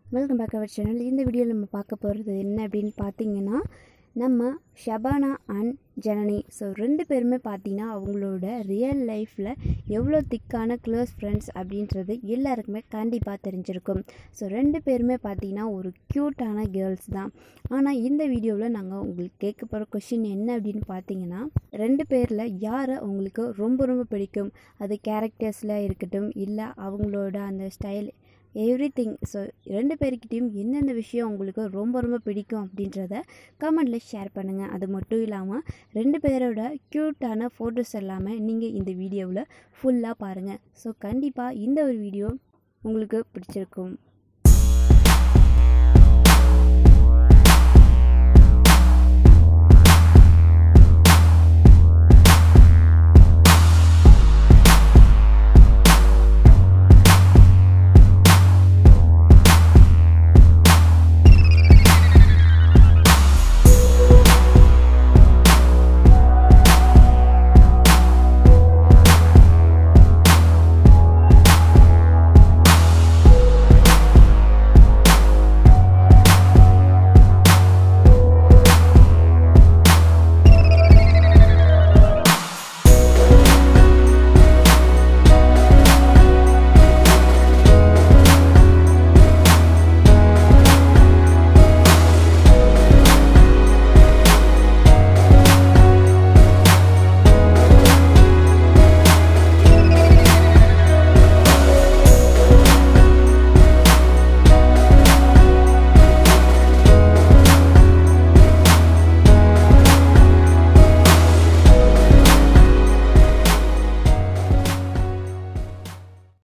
welcome back our channel இந்த வீடியோவில் நம்ம பார்க்க போகிறது என்ன அப்படின்னு பார்த்தீங்கன்னா நம்ம ஷபானா அண்ட் ஜனனி ஸோ ரெண்டு பேருமே பார்த்தீங்கன்னா அவங்களோட ரியல் லைஃப்பில் எவ்வளோ திக்கான க்ளோஸ் ஃப்ரெண்ட்ஸ் அப்படின்றது எல்லாருக்குமே கண்டிப்பாக தெரிஞ்சிருக்கும் ஸோ ரெண்டு பேருமே பார்த்தீங்கன்னா ஒரு க்யூட்டான கேர்ள்ஸ் தான் ஆனால் இந்த வீடியோவில் நாங்கள் உங்களுக்கு கேட்க போகிற கொஷின் என்ன அப்படின்னு பார்த்தீங்கன்னா ரெண்டு பேரில் யாரை உங்களுக்கு ரொம்ப ரொம்ப பிடிக்கும் அது கேரக்டர்ஸில் இருக்கட்டும் இல்லை அவங்களோட அந்த ஸ்டைல் எவ்ரி திங் ஸோ ரெண்டு பேர்கிட்டையும் எந்தெந்த விஷயம் உங்களுக்கு ரொம்ப ரொம்ப பிடிக்கும் அப்படின்றத கமெண்டில் ஷேர் பண்ணுங்கள் அது மட்டும் இல்லாமல் ரெண்டு பேரோட க்யூட்டான ஃபோட்டோஸ் எல்லாமே நீங்கள் இந்த வீடியோவில் ஃபுல்லாக பாருங்கள் ஸோ கண்டிப்பாக இந்த ஒரு வீடியோ உங்களுக்கு பிடிச்சிருக்கும்